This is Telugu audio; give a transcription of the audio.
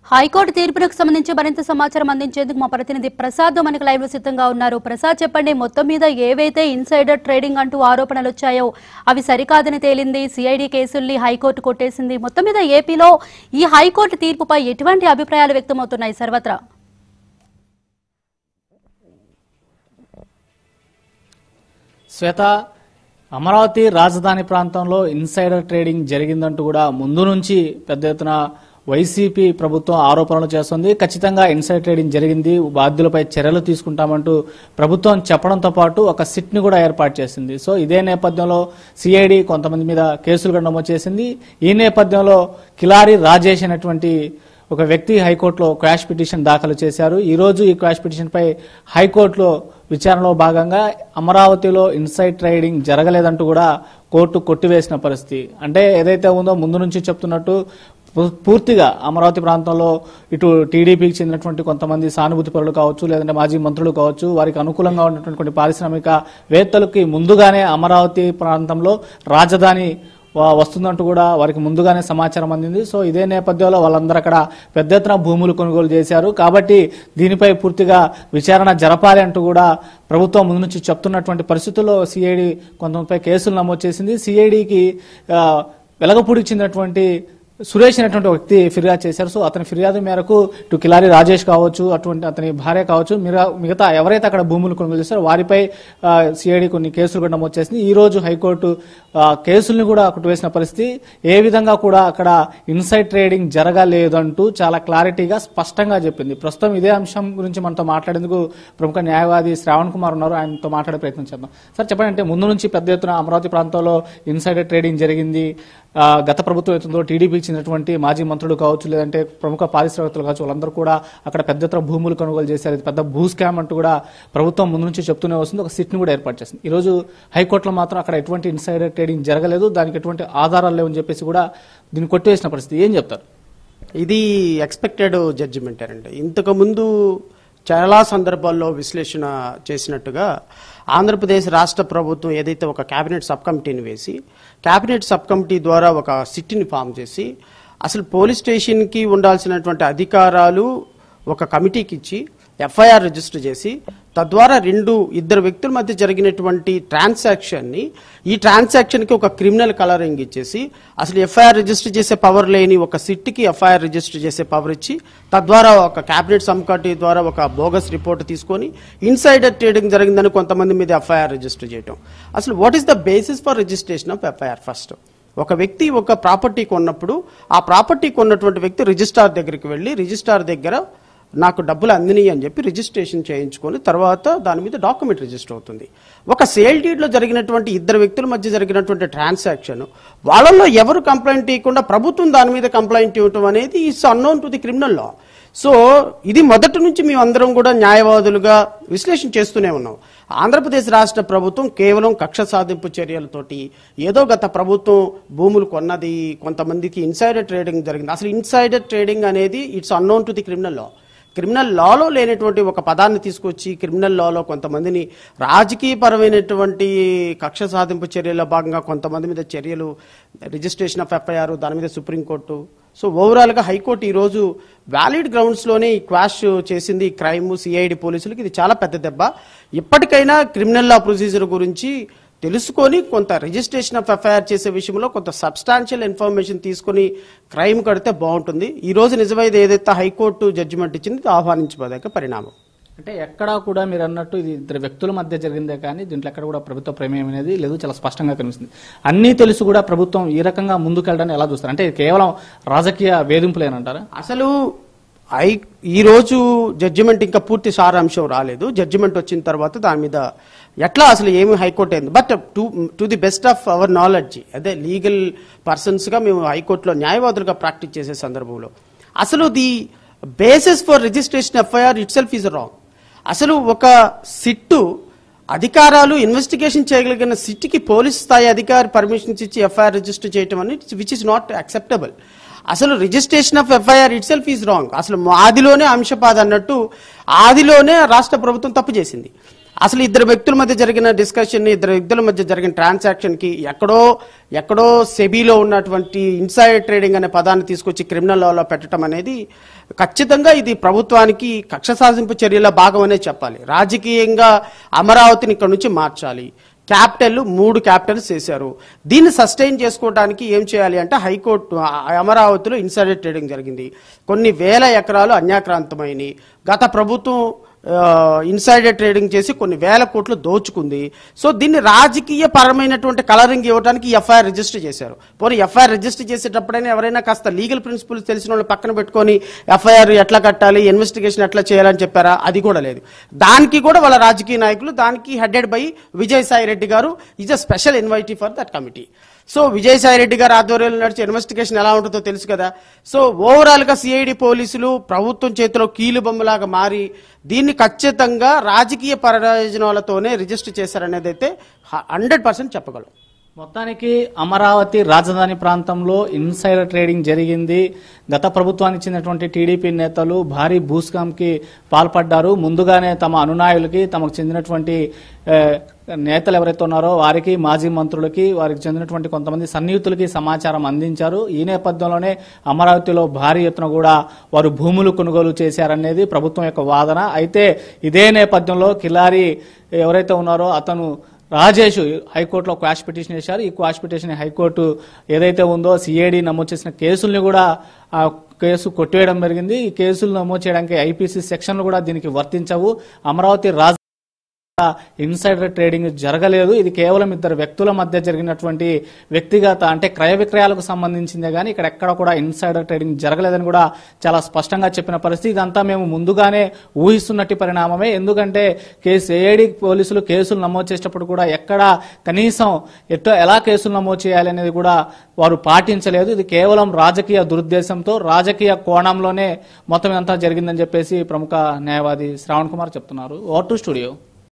హైకోర్టు తీర్పునకు సంబంధించి మరింత సమాచారం అందించేందుకు మా ప్రతినిధి ప్రసాద్ మనకు లైవ్ లో సిద్ధంగా ఉన్నారు ప్రసాద్ చెప్పండి మొత్తం మీద ఏవైతే ఇన్సైడర్ ట్రేడింగ్ అంటూ ఆరోపణలు వచ్చాయో అవి సరికాదని తేలింది సిఐడి కేసుల్ని హైకోర్టు కొట్టేసింది మొత్తం మీద ఏపీలో ఈ హైకోర్టు తీర్పుపై ఎటువంటి అభిప్రాయాలు వ్యక్తమవుతున్నాయి సర్వత్రా శ్వేత అమరావతి రాజధాని ప్రాంతంలో ఇన్సైడర్ ట్రేడింగ్ జరిగిందంటూ కూడా ముందు నుంచి పెద్ద ఎత్తున వైసీపీ ప్రభుత్వం ఆరోపణలు చేస్తుంది ఖచ్చితంగా ఇన్సైడర్ ట్రేడింగ్ జరిగింది బాధ్యులపై చర్యలు తీసుకుంటామంటూ ప్రభుత్వం చెప్పడంతో పాటు ఒక సిట్ ని కూడా ఏర్పాటు చేసింది సో ఇదే నేపథ్యంలో సిఐడి కొంతమంది మీద కేసులు కూడా నమోదు చేసింది ఈ నేపథ్యంలో కిలారి రాజేష్ అనేటువంటి ఒక వ్యక్తి హైకోర్టులో క్వాష్ పిటిషన్ దాఖలు చేశారు ఈ రోజు ఈ క్వాష్ పిటిషన్ పై హైకోర్టులో విచారణలో భాగంగా అమరావతిలో ఇన్సైడ్ ట్రేడింగ్ జరగలేదంటూ కూడా కోర్టు కొట్టివేసిన పరిస్థితి అంటే ఏదైతే ఉందో ముందు నుంచి చెప్తున్నట్టు పూ- పూర్తిగా అమరావతి ప్రాంతంలో ఇటు టీడీపీకి చెందినటువంటి కొంతమంది సానుభూతి పరులు కావచ్చు లేదంటే మాజీ మంత్రులు కావచ్చు వారికి అనుకూలంగా ఉన్నటువంటి కొన్ని పారిశ్రామిక వేత్తలకి ముందుగానే అమరావతి ప్రాంతంలో రాజధాని వా- వస్తుందంటూ కూడా వారికి ముందుగానే సమాచారం అందింది సో ఇదే నేపథ్యంలో వాళ్ళందరూ అక్కడ పెద్ద ఎత్తున భూములు కొనుగోలు చేశారు కాబట్టి దీనిపై పూర్తిగా విచారణ జరపాలి అంటూ కూడా ప్రభుత్వం ముందు నుంచి చెప్తున్నటువంటి పరిస్థితుల్లో సిఐడి కొంతమందిపై కేసులు నమోదు చేసింది సిఐడికి వెలగపూడికి చెందినటువంటి సురేష్ అనేటువంటి ఒక వ్యక్తి ఫిర్యాదు చేశారు సో అతని ఫిర్యాదు మేరకు ఇటు కిలారి రాజేష్ కావచ్చు అటువంటి అతని భార్య కావచ్చు మిగతా మిగతా ఎవరైతే అక్కడ భూములు కొనుగోలు చేస్తారో వారిపై సిఐడి కొన్ని కేసులు కూడా నమోదు చేసింది ఈ రోజు హైకోర్టు ఆ, కేసుల్ని కూడా కొట్టివేసిన పరిస్థితి ఏ విధంగా కూడా అక్కడ ఇన్సైడ్ ట్రేడింగ్ జరగలేదంటూ చాలా క్లారిటీగా స్పష్టంగా చెప్పింది ప్రస్తుతం ఇదే అంశం గురించి మనతో మాట్లాడేందుకు ప్రముఖ న్యాయవాది శ్రావణ్ కుమార్ ఉన్నారు ఆయనతో మాట్లాడే ప్రయత్నం చేద్దాం సార్ చెప్పండి అంటే ముందు నుంచి పెద్ద ఎత్తున అమరావతి ప్రాంతంలో ఇన్సైడర్ ట్రేడింగ్ జరిగింది ఆ, గత ప్రభుత్వం అవుతుందో టీడీపీకి చెందినటువంటి మాజీ మంత్రులు కావచ్చు లేదంటే ప్రముఖ పారిశ్రామికలు కావచ్చు వాళ్ళందరూ కూడా అక్కడ పెద్ద ఎత్తున భూములు కొనుగోలు చేశారు ఇది పెద్ద భూ స్కామ్ అంటూ కూడా ప్రభుత్వం ముందు నుంచి చెప్తూనే వస్తుంది ఒక సిట్ని కూడా ఏర్పాటు చేసింది ఈ రోజు హైకోర్టులో మాత్రం అక్కడ ఎటువంటి ఇన్సైడర్ ట్రేడింగ్ జరగలేదు దానికి ఎటువంటి ఆధారాలు లేవని చెప్పేసి కూడా దీన్ని కొట్టివేసిన పరిస్థితి ఏం చెప్తారు ఇది ఎక్స్పెక్టెడ్ జడ్జిమెంట్ అండి ఇంతకుముందు చాలా సందర్భాల్లో విశ్లేషణ చేసినట్టుగా ఆంధ్రప్రదేశ్ రాష్ట్ర ప్రభుత్వం ఏదైతే ఒక కేబినెట్ సబ్ కమిటీని వేసి కేబినెట్ సబ్ కమిటీ ద్వారా ఒక సిట్టిని ఫామ్ చేసి అసలు పోలీస్ స్టేషన్కి ఉండాల్సినటువంటి అధికారాలు ఒక కమిటీకి ఇచ్చి ఎఫ్ఐఆర్ రిజిస్టర్ చేసి తద్వారా రెండు ఇద్దరు వ్యక్తుల మధ్య జరిగినటువంటి ట్రాన్సాక్షన్ని ఈ ట్రాన్సాక్షన్కి ఒక క్రిమినల్ కలరింగ్ ఇచ్చేసి అసలు ఎఫ్ఐఆర్ రిజిస్టర్ చేసే పవర్ లేని ఒక సిట్కి ఎఫ్ఐఆర్ రిజిస్టర్ చేసే పవర్ ఇచ్చి తద్వారా ఒక కేబినెట్ సంకటి ద్వారా ఒక బోగస్ రిపోర్ట్ తీసుకొని ఇన్సైడర్ ట్రేడింగ్ జరిగిందని కొంతమంది మీద ఎఫ్ఐఆర్ రిజిస్టర్ చేయటం అసలు what is the basis for registration of FIR first ఒక వ్యక్తి ఒక ప్రాపర్టీ కొన్నప్పుడు ఆ ప్రాపర్టీ కొన్నటువంటి వ్యక్తి రిజిస్ట్రార్ దగ్గరికి వెళ్ళి రిజిస్ట్రార్ దగ్గర నాకు డబ్బులు అందినాయి అని చెప్పి రిజిస్ట్రేషన్ చేయించుకొని తర్వాత దాని మీద డాక్యుమెంట్ రిజిస్టర్ అవుతుంది ఒక సేల్ డీడ్లో జరిగినటువంటి ఇద్దరు వ్యక్తుల మధ్య జరిగినటువంటి ట్రాన్సాక్షన్ వాళ్ళల్లో ఎవరు కంప్లైంట్ ఇవ్వకుండా ప్రభుత్వం దాని మీద కంప్లైంట్ ఇవ్వటం అనేది it's unknown to the criminal law so ఇది మొదటి నుంచి మేమందరం కూడా న్యాయవాదులుగా విశ్లేషణ చేస్తూనే ఉన్నాం ఆంధ్రప్రదేశ్ రాష్ట్ర ప్రభుత్వం కేవలం కక్ష సాధింపు చర్యలతోటి ఏదో గత ప్రభుత్వం భూములు కొన్నది కొంతమందికి ఇన్సైడర్ ట్రేడింగ్ జరిగింది అసలు ఇన్సైడర్ ట్రేడింగ్ అనేది it's unknown to the criminal law criminal లాలో లేనటువంటి ఒక పదాన్ని తీసుకొచ్చి క్రిమినల్ లాలో కొంతమందిని రాజకీయపరమైనటువంటి కక్ష సాధింపు చర్యల్లో భాగంగా కొంతమంది మీద చర్యలు రిజిస్ట్రేషన్ ఆఫ్ ఎఫ్ఐఆర్ దాని మీద సుప్రీంకోర్టు సో ఓవరాల్గా హైకోర్టు ఈరోజు వ్యాలిడ్ గ్రౌండ్స్లోనే ఈ క్వాష్ చేసింది ఈ క్రైమ్ సిఐడి పోలీసులకి ఇది చాలా పెద్ద దెబ్బ ఇప్పటికైనా క్రిమినల్ లా ప్రొసీజర్ గురించి తెలుసుకొని కొంత రిజిస్ట్రేషన్ ఆఫ్ ఎఫ్ఐఆర్ చేసే విషయంలో కొంత సబ్స్టాన్షియల్ ఇన్ఫర్మేషన్ తీసుకొని క్రైమ్ కడితే బాగుంటుంది ఈ రోజు నిజమైతే ఏదైతే హైకోర్టు జడ్జిమెంట్ ఇచ్చింది ఇది ఆహ్వానించబోదగ్గ పరిణామం అంటే ఎక్కడా కూడా మీరు అన్నట్టు ఇది ఇద్దరు వ్యక్తుల మధ్య జరిగిందే కానీ దీంట్లో ఎక్కడ కూడా ప్రభుత్వ ప్రమేయం అనేది లేదు చాలా స్పష్టంగా కనిపిస్తుంది అన్నీ తెలుసు కూడా ప్రభుత్వం ఈ రకంగా ముందుకెళ్ళడానికి ఎలా చూస్తారు అంటే ఇది కేవలం రాజకీయ వేధింపులేనంటారా అసలు ఐ ఈ రోజు జడ్జిమెంట్ ఇంకా పూర్తి సారాంశం రాలేదు జడ్జిమెంట్ వచ్చిన తర్వాత దాని మీద ఎట్లా అసలు ఏమి హైకోర్టు అయింది but to to the best of our knowledge అదే లీగల్ పర్సన్స్గా మేము హైకోర్టులో న్యాయవాదులుగా ప్రాక్టీస్ చేసే సందర్భంలో అసలు the basis for registration FIR itself is wrong అసలు ఒక సిట్టు అధికారాలు ఇన్వెస్టిగేషన్ చేయగలిగిన సిట్కి పోలీస్ స్థాయి అధికారి పర్మిషన్స్ ఇచ్చి ఎఫ్ఐఆర్ రిజిస్టర్ చేయటం అనేది విచ్ ఇస్ నాట్ అక్సెప్టబుల్ అసలు registration of FIR itself is wrong అసలు ఆదిలోనే అంశపాద అన్నట్టు ఆదిలోనే రాష్ట్ర ప్రభుత్వం తప్పు చేసింది అసలు ఇద్దరు వ్యక్తుల మధ్య జరిగిన డిస్కషన్ ఇద్దరు వ్యక్తుల మధ్య జరిగిన ట్రాన్సాక్షన్ కి ఎక్కడో ఎక్కడో సెబీలో ఉన్నటువంటి ఇన్సైడ్ ట్రేడింగ్ అనే పదాన్ని తీసుకొచ్చి క్రిమినల్ లాలో పెట్టడం అనేది ఖచ్చితంగా ఇది ప్రభుత్వానికి కక్ష సాధింపు చర్యల భాగం అనే చెప్పాలి రాజకీయంగా అమరావతిని ఇక్కడ నుంచి మార్చాలి క్యాపిటల్ మూడు క్యాపిటల్స్ చేశారు దీన్ని సస్టైన్ చేసుకోవడానికి ఏం చేయాలి అంటే హైకోర్టు ఆ- అమరావతిలో ఇన్సైడర్ ట్రేడింగ్ జరిగింది కొన్ని వేల ఎకరాలు అన్యాక్రాంతమైనవి గత ప్రభుత్వం ఇన్సైడర్ ట్రేడింగ్ చేసి కొన్ని వేల కోట్లు దోచుకుంది సో దీన్ని రాజకీయ పరమైనటువంటి కలరింగ్ ఇవ్వడానికి ఎఫ్ఐఆర్ రిజిస్టర్ చేశారు పోనీ ఎఫ్ఐఆర్ రిజిస్టర్ చేసేటప్పుడైనా ఎవరైనా కాస్త లీగల్ ప్రిన్సిపల్స్ తెలిసిన వాళ్ళు పక్కన పెట్టుకొని ఎఫ్ఐఆర్ ఎట్లా కట్టాలి ఇన్వెస్టిగేషన్ ఎట్లా చేయాలని చెప్పారా అది కూడా లేదు దానికి కూడా వాళ్ళ రాజకీయ నాయకులు దానికి headed by Vijayasai Reddy garu is a special invitee for that committee so Vijayasai Reddy garu ఆధ్వర్యంలో నడిచే ఇన్వెస్టిగేషన్ ఎలా ఉంటుందో తెలుసు కదా సో ఓవరాల్ గా సిఐడి పోలీసులు ప్రభుత్వం చేతిలో కీలు బొమ్మలాగా మారి దీన్ని ఖచ్చితంగా రాజకీయ ప్రయోజనాలతోనే రిజిస్టర్ చేశారనేది అయితే హండ్రెడ్ పర్సెంట్ చెప్పగలం మొత్తానికి అమరావతి రాజధాని ప్రాంతంలో ఇన్సైడర్ ట్రేడింగ్ జరిగింది గత ప్రభుత్వానికి చెందినటువంటి టీడీపీ నేతలు భారీ భూస్కాంకి పాల్పడ్డారు ముందుగానే తమ అనునాయులకి తమకు చెందినటువంటి ఏ, నేతలు ఎవరైతే ఉన్నారో వారికి మాజీ మంత్రులకి వారికి చెందినటువంటి కొంతమంది సన్నిహితులకి సమాచారం అందించారు ఈ నేపథ్యంలోనే అమరావతిలో భారీ ఎత్తున కూడా వారు భూములు కొనుగోలు చేశారనేది ప్రభుత్వం యొక్క వాదన అయితే ఇదే నేపథ్యంలో కిలారి ఎవరైతే ఉన్నారో అతను రాజేష్ హైకోర్టులో క్వాష్ పిటిషన్ వేశారు ఈ క్వాష్ పిటిషన్ హైకోర్టు ఏదైతే ఉందో సిఐడి నమోదు చేసిన కేసుల్ని కూడా ఆ కేసు కొట్టివేయడం జరిగింది ఈ కేసులు నమోదు చేయడానికి ఐపీసీ సెక్షన్లు కూడా దీనికి వర్తించవు అమరావతి రాజ ఇన్సైడర్ ట్రేడింగ్ జరగలేదు ఇది కేవలం ఇద్దరు వ్యక్తుల మధ్య జరిగినటువంటి వ్యక్తిగత అంటే క్రయ విక్రయాలకు సంబంధించిందే కానీ ఇక్కడ ఎక్కడ కూడా ఇన్సైడర్ ట్రేడింగ్ జరగలేదని కూడా చాలా స్పష్టంగా చెప్పిన పరిస్థితి ఇదంతా మేము ముందుగానే ఊహిస్తున్నట్టు పరిణామమే ఎందుకంటే కేసు ఏఐడి పోలీసులు కేసులు నమోదు చేసేటప్పుడు కూడా ఎక్కడ కనీసం ఎట్లా ఎలా కేసులు నమోదు చేయాలి అనేది కూడా వారు పాటించలేదు ఇది కేవలం రాజకీయ దురుద్దేశంతో రాజకీయ కోణంలోనే మొత్తం అంతా జరిగిందని చెప్పేసి ప్రముఖ న్యాయవాది శ్రావణ్ కుమార్ చెప్తున్నారు ఓవర్ టు స్టూడియో